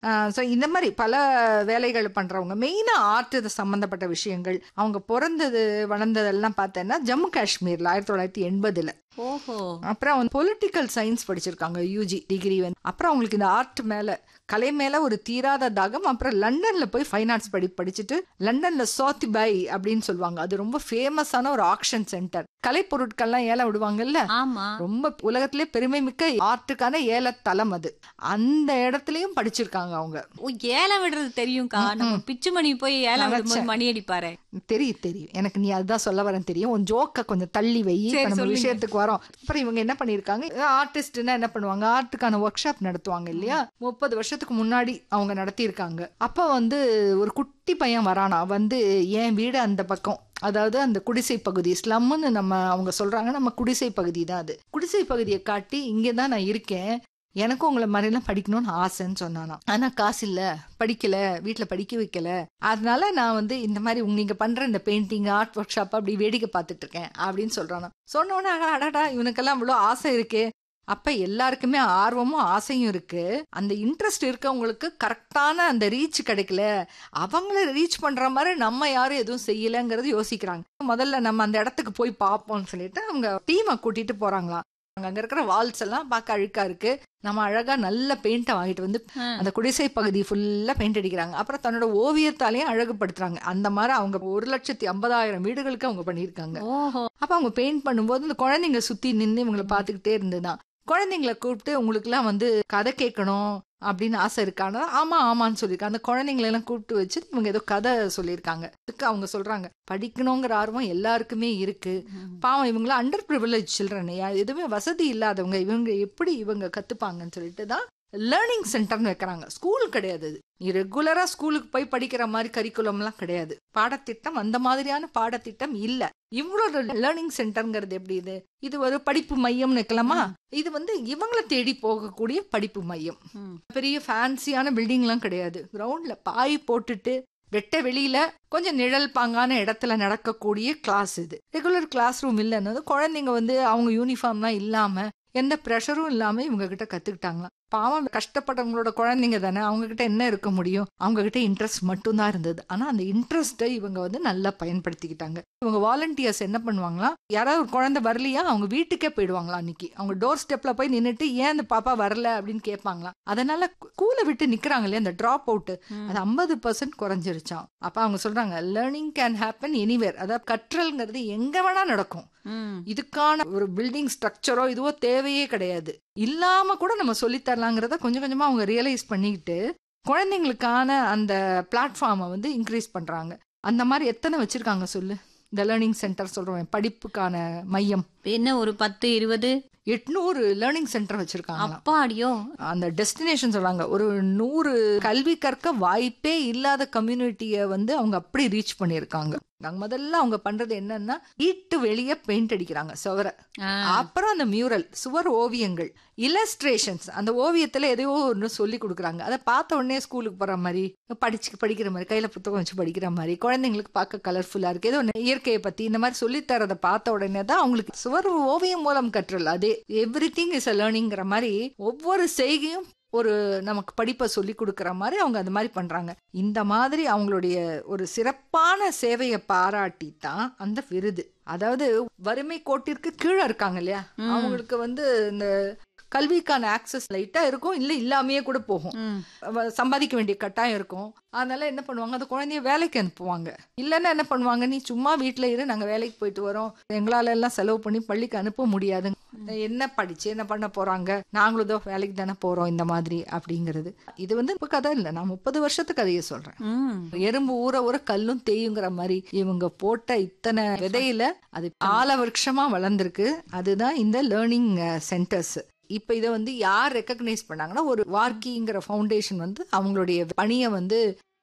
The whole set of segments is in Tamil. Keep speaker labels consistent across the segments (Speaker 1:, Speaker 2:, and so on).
Speaker 1: ஸோ இந்த மாதிரி பல வேலைகள் பண்றவங்க மெயினா ஆர்ட் இது சம்பந்தப்பட்ட விஷயங்கள் அவங்க பிறந்தது வளர்ந்ததெல்லாம் பார்த்தேன்னா ஜம்மு காஷ்மீர்ல ஆயிரத்தி தொள்ளாயிரத்தி எண்பதுல
Speaker 2: ஓஹோ
Speaker 1: அப்புறம் வந்து பொலிட்டிக்கல் சயின்ஸ் படிச்சிருக்காங்க யூஜி டிகிரி வந்து அப்புறம் அவங்களுக்கு இந்த ஆர்ட் மேல கலை மேல ஒரு தீராத தாகம் அப்புறம் லண்டன்ல போய் ஃபைன் ஆர்ட்ஸ் படி படிச்சுட்டு லண்டன்ல சோத்திபாய் அப்படின்னு சொல்லுவாங்க அது ரொம்ப ஃபேமஸான ஒரு ஆக்ஷன் சென்டர் கலை பொருட்கள்லாம் ஏலம் விடுவாங்கல்ல
Speaker 2: ஆமா
Speaker 1: ரொம்ப உலகத்திலே பெருமை மிக்க ஆர்ட்டுக்கான ஏலத்தலம் அது அந்த இடத்துலயும் படிச்சிருக்காங்க அவங்க
Speaker 2: ஓ, ஏலம் விடுறது தெரியும்க்கா நம்ம பிச்சுமணி போய் ஏலம் விடும்போது மணி அடிப்பாரு
Speaker 1: தெரியும் தெரியும் எனக்கு நீ அதுதான் சொல்ல வரேன் தெரியும் உன் ஜோக்க கொஞ்சம் தள்ளி வை இப்ப
Speaker 2: சரி,
Speaker 1: நம்ம
Speaker 2: சொல்லுங்க.
Speaker 1: விஷயத்துக்கு வரோம் அப்புறம் இவங்க என்ன பண்ணிருக்காங்க ஆர்டிஸ்ட்னா என்ன பண்ணுவாங்க ஆர்ட்டுக்கான ஒர்க் ஷாப் நடத்துவாங்க இல்லையா முப்பது வருஷத்துக்கு முன்னாடி அவங்க நடத்தியிருக்காங்க அப்ப வந்து ஒரு குட்டி பையன் வரானா வந்து என் வீடு அந்த பக்கம் அதாவது அந்த குடிசை பகுதி ஸ்லம்னு நம்ம அவங்க சொல்றாங்க நம்ம குடிசை பகுதி தான் அது குடிசை பகுதியை காட்டி இங்கே தான் நான் இருக்கேன் எனக்கும் உங்களை மாதிரிலாம் படிக்கணும்னு ஆசைன்னு சொன்னானா ஆனா காசு இல்ல படிக்கல வீட்ல படிக்க வைக்கல அதனால நான் வந்து இந்த மாதிரி உங்க நீங்க பண்ற இந்த பெயிண்டிங் ஆர்ட் ஒர்க் ஷாப் அப்படி வேடிக்கை பார்த்துட்டு இருக்கேன் அப்படின்னு சொல்றானா சொன்ன உடனே அடா, அடடா இவனுக்கெல்லாம் இவ்வளோ ஆசை இருக்கே அப்ப எல்லாருக்குமே ஆர்வமும் ஆசையும் இருக்கு அந்த இன்ட்ரெஸ்ட் இருக்கவங்களுக்கு கரெக்டான அந்த ரீச் கிடைக்கல அவங்கள ரீச் பண்ற மாதிரி நம்ம யாரும் எதுவும் செய்யலங்கிறது யோசிக்கிறாங்க முதல்ல நம்ம அந்த இடத்துக்கு போய் பார்ப்போம்னு சொல்லிட்டு அவங்க டீமை கூட்டிட்டு போறாங்களாம் அங்க அங்க இருக்கிற வால்ஸ் எல்லாம் பார்க்க அழுக்கா இருக்கு நம்ம அழகா நல்ல பெயிண்ட்டை வாங்கிட்டு வந்து
Speaker 2: ஆ.
Speaker 1: அந்த குடிசை பகுதி ஃபுல்லா பெயிண்ட் அடிக்கிறாங்க அப்புறம் தன்னோட ஓவியத்தாலையும் அழகுபடுத்துறாங்க அந்த மாதிரி அவங்க ஒரு லட்சத்தி ஐம்பதாயிரம் வீடுகளுக்கு அவங்க பண்ணியிருக்காங்க
Speaker 2: ஓஹோ
Speaker 1: அப்ப அவங்க பெயிண்ட் பண்ணும்போது இந்த குழந்தைங்க சுத்தி நின்று இவங்களை பார்த்துக்கிட்டே இருந்துதான் குழந்தைங்களை கூப்பிட்டு உங்களுக்குலாம் வந்து கதை கேட்கணும் அப்படின்னு ஆசை இருக்கானா ஆமா ஆமான்னு சொல்லியிருக்காங்க அந்த குழந்தைங்களை எல்லாம் கூப்பிட்டு வச்சு இவங்க ஏதோ கதை சொல்லியிருக்காங்க அதுக்கு அவங்க சொல்றாங்க படிக்கணுங்கிற ஆர்வம் எல்லாருக்குமே இருக்கு பாவம் இவங்கள அண்டர் ப்ரிவிலேஜ் சில்ட்ரன் எதுவுமே வசதி இல்லாதவங்க இவங்க எப்படி இவங்க கத்துப்பாங்கன்னு சொல்லிட்டு தான் லேர்னிங் சென்டர்னு வைக்கிறாங்க ஸ்கூல் கிடையாது இது நீ ரெகுலரா ஸ்கூலுக்கு போய் படிக்கிற மாதிரி கரிக்குலம்லாம் கிடையாது பாடத்திட்டம் அந்த மாதிரியான பாடத்திட்டம் இல்ல இவ்வளோ லேர்னிங் சென்டர்ங்கிறது எப்படி இது இது ஒரு படிப்பு மையம்னு வைக்கலாமா இது வந்து இவங்களை தேடி போகக்கூடிய படிப்பு மையம்
Speaker 2: ம்.
Speaker 1: பெரிய ஃபேன்சியான பில்டிங்லாம் கிடையாது கிரவுண்ட்ல பாய் போட்டுட்டு வெட்ட வெளியில கொஞ்சம் நிழல் பாங்கான இடத்துல நடக்கக்கூடிய கிளாஸ் இது ரெகுலர் கிளாஸ் ரூம் இல்லைன்னு குழந்தைங்க வந்து அவங்க யூனிஃபார்ம்லாம் இல்லாம எந்த ப்ரெஷரும் இல்லாம இவங்க கிட்ட கத்துக்கிட்டாங்களாம் பாவம் கஷ்டப்பட்டவங்களோட குழந்தைங்க தானே அவங்க கிட்ட என்ன இருக்க முடியும் அவங்க கிட்ட இன்ட்ரெஸ்ட் மட்டும்தான் இருந்தது ஆனா அந்த இன்ட்ரெஸ்ட்டை இவங்க வந்து நல்லா பயன்படுத்திக்கிட்டாங்க இவங்க வாலண்டியர்ஸ் என்ன பண்ணுவாங்களா யாராவது ஒரு குழந்தை வரலையா அவங்க வீட்டுக்கே போயிடுவாங்களா அன்னைக்கு அவங்க டோர் ஸ்டெப்ல போய் நின்னுட்டு ஏன் அந்த பாப்பா வரல அப்படின்னு கேட்பாங்களாம் அதனால கூலை விட்டு நிக்கிறாங்க இல்லையா அந்த டிராப் அவுட் அது ஐம்பது பர்சன்ட் குறைஞ்சிருச்சாம் அப்ப அவங்க சொல்றாங்க லேர்னிங் கேன் ஹேப்பன் எனிவேர் அதாவது கற்றல்ங்கிறது எங்க வேணா நடக்கும்
Speaker 2: ம்.
Speaker 1: இதுக்கான ஒரு பில்டிங் ஸ்ட்ரக்சரோ இதுவோ தேவையே கிடையாது இல்லாம கூட நம்ம சொல்லித்தரலாங்கிறத கொஞ்சம் கொஞ்சமா அவங்க ரியலைஸ் பண்ணிக்கிட்டு குழந்தைங்களுக்கான அந்த பிளாட்ஃபார்மை வந்து இன்க்ரீஸ் பண்றாங்க அந்த மாதிரி எத்தனை வச்சிருக்காங்க சொல்லு இந்த லேர்னிங் சென்டர் சொல்றேன் படிப்புக்கான மையம்
Speaker 2: என்ன ஒரு பத்து இருபது
Speaker 1: எட்நூறு லேர்னிங் சென்டர் வச்சிருக்காங்க
Speaker 2: அப்பாடியோ
Speaker 1: அந்த டெஸ்டினேஷன் சொல்றாங்க ஒரு நூறு கல்வி கற்க வாய்ப்பே இல்லாத கம்யூனிட்டியை வந்து அவங்க அப்படி ரீச் பண்ணியிருக்காங்க நாங்க முதல்ல அவங்க பண்றது என்னன்னா வீட்டு வெளியே பெயிண்ட் அடிக்கிறாங்க சுவரை
Speaker 2: ஆ.
Speaker 1: அப்புறம் அந்த மியூரல் சுவர் ஓவியங்கள் இல்லஸ்ட்ரேஷன்ஸ் அந்த ஓவியத்துல எதையோ ஒன்று சொல்லி கொடுக்குறாங்க அதை பார்த்த உடனே ஸ்கூலுக்கு போற மாதிரி படிச்சு படிக்கிற மாதிரி கையில புத்தகம் வச்சு படிக்கிற மாதிரி குழந்தைங்களுக்கு பார்க்க கலர்ஃபுல்லா இருக்கு ஏதோ ஒண்ணு இயற்கையை பத்தி இந்த மாதிரி சொல்லி தரதை பார்த்த உடனே தான் அவங்களுக்கு சுவர் ஓவியம் மூலம் கற்றல் அதே எவ்ரி திங் இஸ் அ லேர்னிங்கிற மாதிரி ஒவ்வொரு செய்கையும் ஒரு நமக்கு படிப்பை சொல்லி கொடுக்குற மாதிரி அவங்க அந்த மாதிரி பண்றாங்க இந்த மாதிரி அவங்களுடைய ஒரு சிறப்பான சேவையை பாராட்டி தான் அந்த விருது அதாவது வறுமை கோட்டிற்கு கீழே இருக்காங்க இல்லையா அவங்களுக்கு வந்து இந்த கல்விக்கான ஆக்சஸ் லைட்டா இருக்கும் இல்ல இல்லாமையே கூட போகும்
Speaker 2: ம்.
Speaker 1: அவ சம்பாதிக்க வேண்டிய கட்டாயம் இருக்கும் அதனால என்ன பண்ணுவாங்க அந்த குழந்தைய வேலைக்கு அனுப்புவாங்க இல்லைன்னா என்ன பண்ணுவாங்க நீ சும்மா வீட்ல இரு நாங்க வேலைக்கு போயிட்டு வரோம் எங்களால எல்லாம் செலவு பண்ணி பள்ளிக்கு அனுப்ப முடியாது என்ன படிச்சு என்ன பண்ண போறாங்க நாங்களும் இதோ வேலைக்கு தானே போறோம் இந்த மாதிரி அப்படிங்கிறது இது வந்து இப்ப கதை இல்லை நான் முப்பது வருஷத்து கதையை சொல்றேன்
Speaker 2: ம்.
Speaker 1: எறும்பு ஊற ஊற கல்லும் தேயுங்கிற மாதிரி இவங்க போட்ட இத்தனை விதையில அது ஆல விருட்சமா வளர்ந்திருக்கு அதுதான் இந்த லேர்னிங் சென்டர்ஸ் இப்ப இதை வந்து யார் ரெக்கக்னைஸ் பண்ணாங்கன்னா ஒரு வார்க்கிங்கிற ஃபவுண்டேஷன் வந்து அவங்களுடைய பணியை வந்து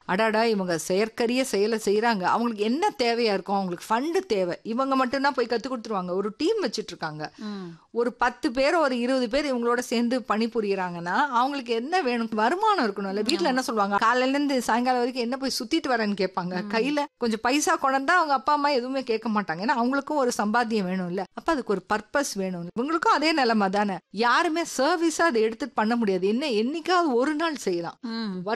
Speaker 1: அடாடா இவங்க செயற்கரிய செயலை செய்றாங்க அவங்களுக்கு என்ன தேவையா இருக்கும் அவங்களுக்கு ஃபண்டு தேவை இவங்க மட்டும்தான் போய் கத்து கொடுத்துருவாங்க ஒரு டீம் வச்சிட்டு இருக்காங்க
Speaker 2: ம்.
Speaker 1: ஒரு பத்து பேர் ஒரு இருபது பேர் இவங்களோட சேர்ந்து பணிபுரியறாங்கன்னா அவங்களுக்கு என்ன வேணும் வருமானம் இருக்கணும்ல வீட்ல என்ன சொல்லுவாங்க காலையில இருந்து சாயங்காலம் வரைக்கும் என்ன போய் சுத்திட்டு வரேன்னு கேட்பாங்க கையில கொஞ்சம் பைசா கொண்டா அவங்க அப்பா அம்மா எதுவுமே கேட்க மாட்டாங்க ஏன்னா அவங்களுக்கும் ஒரு சம்பாத்தியம் வேணும்ல அப்ப அதுக்கு ஒரு பர்பஸ் வேணும் இவங்களுக்கும் அதே நிலைமை தானே யாருமே சர்வீஸா அதை எடுத்துட்டு பண்ண முடியாது என்ன என்னைக்காவது ஒரு நாள் செய்யலாம்
Speaker 2: ம்.